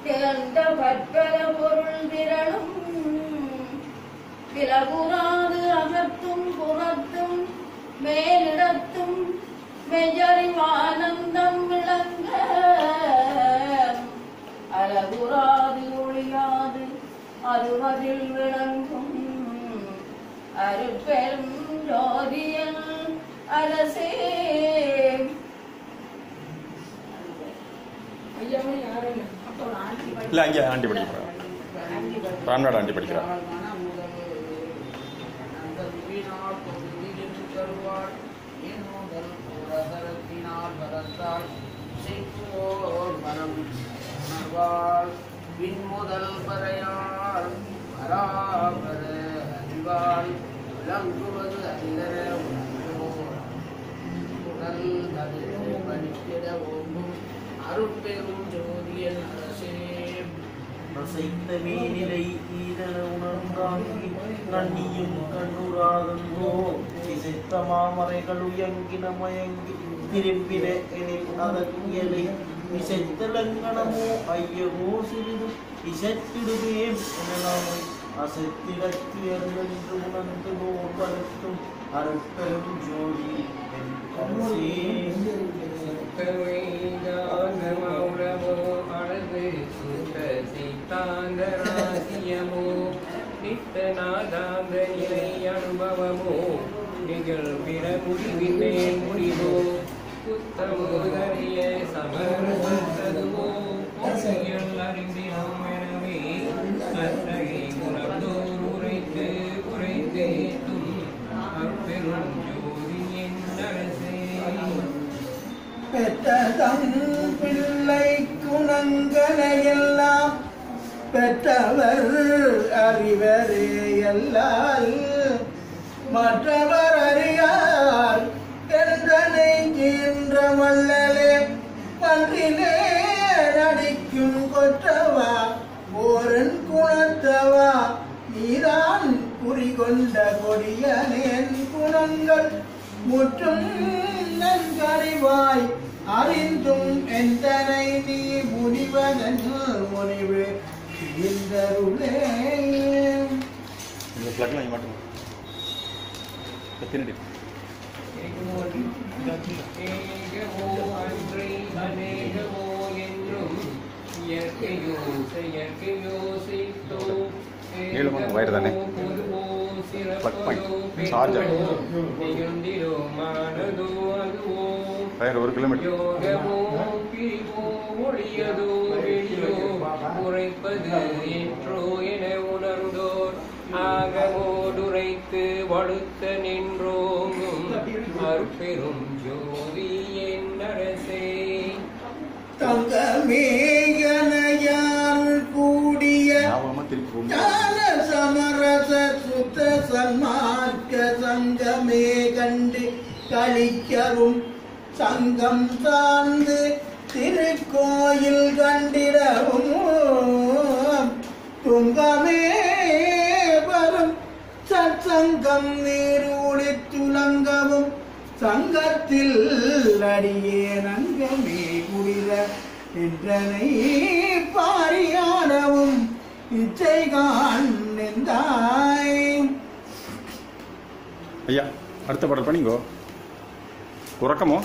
திகழ்ந்த பற்பல பொருள் திரளும் விலகுறாது அகத்தும் புறத்தும் மேலிடத்தும் மெய்யறிவானந்தம் விளங்க அழகுறாது ஒழியாது அருவதில் விளங்கும் அருப்பெரும் ஜோதியல் அரசே இல்லை அங்கே ஆண்டி படிக்கிறான் ராம்நாடு ஆண்டி படிக்கிறான் விண்முதல் பறையால் பராபர அறிவால் விளங்குவது அறிதர உடல் தவிர்த்து படித்திட ஓங்கும் அருட்பெரும் ஜோதியன் அரசே அசைத்த மேனிலை ஈரல உணர்ந்தாங்கி கண்ணியும் கண்ணுராதந்தோ இசைத்த மாமரைகள் உயங்கின மயங்கி திரும்பின எனில் அதற்கியலை இசைத்தலங்கணமோ ஐயமோ சிறிது இசைத்திடுவேன் எனலாமை அசைத்திடத்துயர்ந்து உணர்ந்து நோர் வருத்தும் அருட்பெரும் ஜோதி என் அரசே. அனுபவமோ நிகழ்பிற முடிவிலே முடிவோ புத்தமுதறிய சமரசதுவோ பொறியியல் அறிந்தினோம் எனவே அத்தகைய குணத்தோர் உரைத்து உரைத்தேத்தும் அப்பெரும் ஜோதி என் அரசே பெற்றதம் பிள்ளை குணங்களையெல்லாம் பெற்றவர் அறிவரே எல்லால் மற்றவர் அறியார் என்றனை கீன்ற மல்லலே பன்றிலே நடிக்கும் கொற்றவா ஓரன் குணத்தவா நீதான் குறிகொண்ட கொடியனேன் குணங்கள் முற்றும் நன்கறிவாய் அறிந்தும் எந்தனை நீ முனிவதன் முனிவு இந்தருளே இந்த ப்ளக்ல இங்கே மட்டும் பின்னாடி ஏகவோ அன்றி அநேகவோ என்றும் இயற்கையோ செயற்கையோ செய்தோ நீளமான wire தானே? பொதுவோ Plug point. சிறப்பதோ Charger. பெருவோ நிகழ்ந்திரோ மானதோ அதுவோ வயர் ஒரு கிலோமீட்டர் யோகமோ பிரிவோ ஒளியதோ வெளியோ உரைப்பது என்றோ என உணர்ந்தோர் ஆகமோடுரைத்து வடுத்த நின்றோங்கும் அருட்பெரும் ஜோதி என் அரசே தங்கமேகனையால் கூடிய ஞாபகமாக திருப்பி போகும் ஞான சமரச சுத்த சன்மார்க்க சங்கமே கண்டு கழிக்கவும் சங்கம் சார்ந்து திருக்கோயில் கண்டிடவும் துங்கமே வரும் சற்சங்கம் நீர் ஒளித்துலங்கவும் சங்கத்தில் அடியே நங்கமே குடிர என்றனை பாரியாடவும் இச்சை காண் நெந்தாய் ஐயா அடுத்த பாடல் பண்ணிங்கோ உறக்கமோ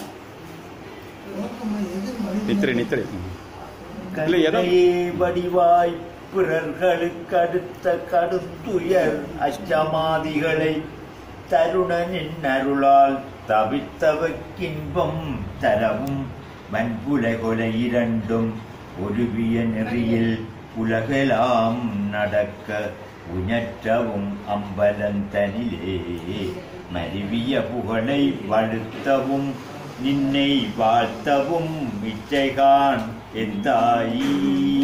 நித்திரை நித்திரை இல்லை ஏதோ கல்லையே வடிவாய் பிறர்களுக்கு அடுத்த கடுத்துயர் அஷ்டமாதிகளை தருணனின் அருளால் தவித்தவக்கின்பம் தரவும் வன்புலகொலை இரண்டும் ஒருவிய நெறியில் உலகெல்லாம் நடக்க உஞற்றவும் அம்பலந்தனிலே மருவிய புகழை வழுத்தவும் நின்னை வாழ்த்தவும் மிச்சைகான் எந்தாயி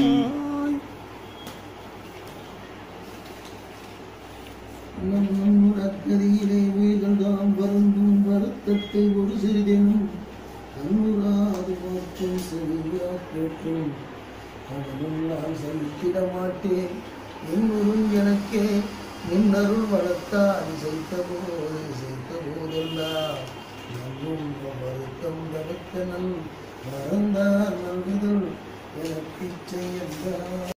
நம்முடக்கதியிலே உயிர்கள்தாம் வருந்தும் வருத்தத்தை ஒரு சிறிதெனும் அன்புராது மாற்றும் செவியா கேட்கும் அவனும் நான் சகித்திட மாட்டேன் என்னும் எனக்கே நின்னருள் வளர்த்தாய் செய்த போது செய்த போதெல்லாம் நல்கும் வருத்தம் தடுத்த நல் மறந்தார் நல்குதல் எனக்கு இச்சையெல்லாம்